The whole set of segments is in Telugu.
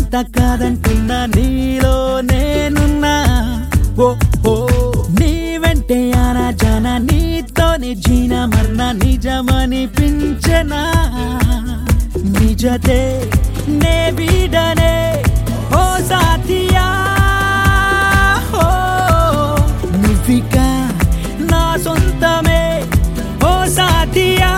నువ్వెంత కాదంటున్నా నీలో నేనున్నా ఓ ఓ నీ వెంటే ఆనా జానా నీతోనే జీన మర్న నిజమనిపించనా నిజతే నే వీడనే ఓ సాథియా ఓ నువ్విక నా సొంతమే ఓ సాథియా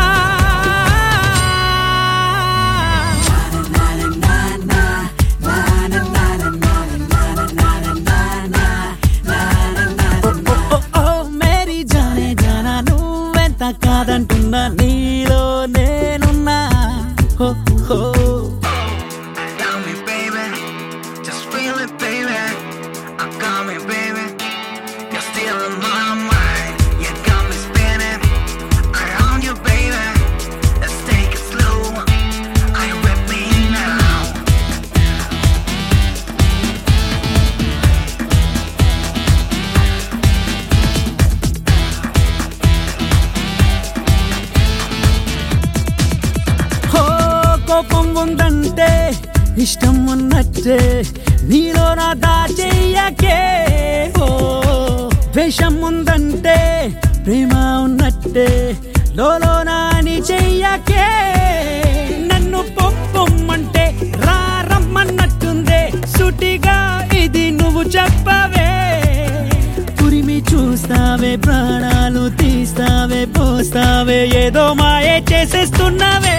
ఓ, ఓ, మేరీ జానే జానా నువ్వెంత కాదంటున్నా నీలో నేనున్నా హో హో Got me, baby. Just feel it, baby. I got me, baby. You're still in my mind. You got me spinning around you, baby. Let's take it slow. Are you with me now? హో కోపం ఉందంటే ఇష్టం ఉన్నట్టే నీలో నా దాచెయ్యకే ఓ వేషం ఉందంటే ప్రేమ ఉన్నట్టే లోలో నాని చెయ్యకే నన్ను పొమ్మంటే రా రమ్మన్నట్టుందే సుటిగా ఇది నువ్వు చెప్పవే పురిమి చూస్తావే ప్రాణాలు తీస్తావే పోస్తావే ఏదో మాయే చేసేస్తున్నావే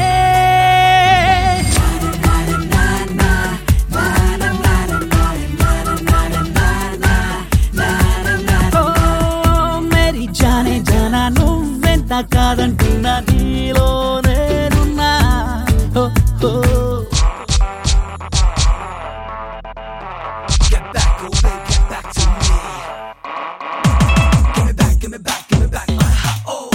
ఓ, మేరీ జానే జానా నువ్వెంత కాదంటున్నా నీలో నేనున్నా ఓ, ఓ. Get back, oh baby, get back to me. Give me back, give me back, give me back my heart. Oh.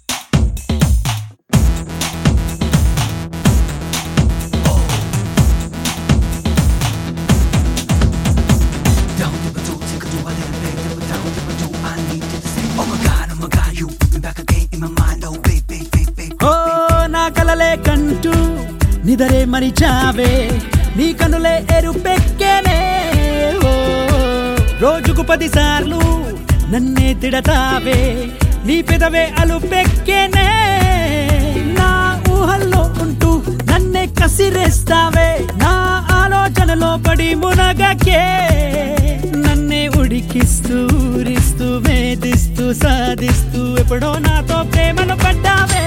Down to the door, take a do a little bit, dip it down, dip it do. I need you to say, oh my God, oh my God, you put me back again in my mind, oh baby, baby. ఓ నా కలలే కంటూ నిదరే మరిచావే నీ కనులే ఎరుపెక్కేనే ఓ రోజుకు పది సార్లు నన్నే తిడతావే నీ పెదవే అలుపెక్కేనే నా ఊహల్లో ఉంటూ నన్నే కసిరేస్తావే నా ఆలోచనలో పడి మునగకే నన్నే ఉడికిస్తూ ఊరిస్తూ వేధిస్తూ సాధిస్తూ ఎప్పుడో నాతో ప్రేమను పడ్డావే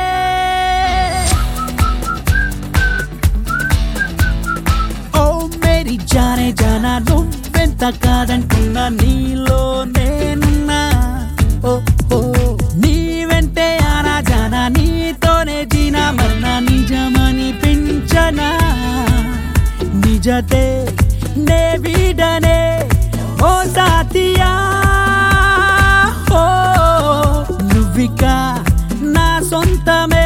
ఓ మేరీ జానే జానా నువ్వెంత కాదంటున్నా నీలో నేనున్నా ఓ ఓ నీ వెంటే ఆనా జానా నీతోనే జీనా మరణ నిజమని పించనా నిజతే నే వీడనే ఓ సాథియా ఓ నువ్విక నా సొంతమే